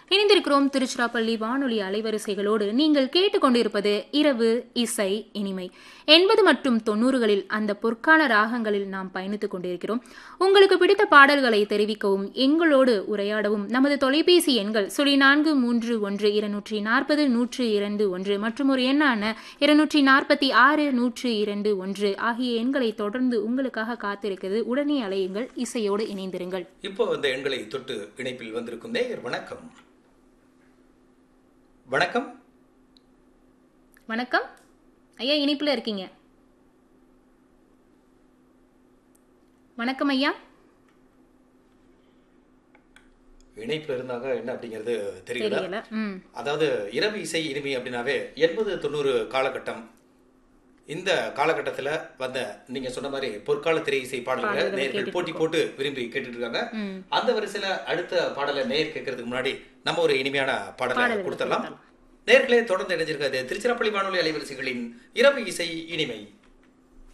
இணைந்திருக்கிறோம் திருச்சிராப்பள்ளி வானொலி அலைவரிசைகளோடு நீங்கள் கேட்டுக்கொண்டிருப்பது இரவு இசை இனிமை எண்பது மற்றும் தொண்ணூறுகளில் அந்த பொற்கால ராகங்களில் நாம் பயணித்துக் கொண்டிருக்கிறோம் உங்களுக்கு பிடித்த பாடல்களை தெரிவிக்கவும் எங்களோடு உரையாடவும் நமது தொலைபேசி எண்கள் சுழி நான்கு மூன்று ஒன்று இருநூற்றி நாற்பது நூற்று இரண்டு ஒன்று மற்றும் ஒரு எண்ணான இருநூற்றி நாற்பத்தி ஆறு நூற்று இரண்டு ஒன்று ஆகிய எண்களை தொடர்ந்து உங்களுக்காக காத்திருக்கிறது உடனே அலையுங்கள் இசையோடு இணைந்திருங்கள் இப்போ இந்த எண்களை தொட்டு இணைப்பில் வந்திருக்கும் நேயர் வணக்கம் வணக்கம் வணக்கம் ஐயா இனிப்புல இருக்கீங்க வணக்கம் ஐயா இணைப்புல இருந்தாங்க என்ன அப்படிங்கிறது தெரியல தெரியல ம் அதாவது இரவு இசை இனிமை அப்படின்னாவே எண்பது தொண்ணூறு காலகட்டம் இந்த காலகட்டத்துல வந்த நீங்க சொன்ன மாதிரி பொற்கால திரை இசை பாடல்களை பாடல்களை நேயர்கள் கேட்டுட்டு போட்டி போட்டு விரும்பி கேட்டுட்டு இருக்காங்க ம் அந்த வரிசையில அடுத்த பாடலை நேயர் கேட்கறதுக்கு முன்னாடி நம்ம ஒரு இனிமையான பாடலை பாடல்களை கொடுத்துடலாம் கொடுத்துடலாம். நேர்களே தொடர்ந்து இணைஞ்சிருக்காது திருச்சிராப்பள்ளி வானொலி அலைவரிசைகளின் இரவு இசை இனிமை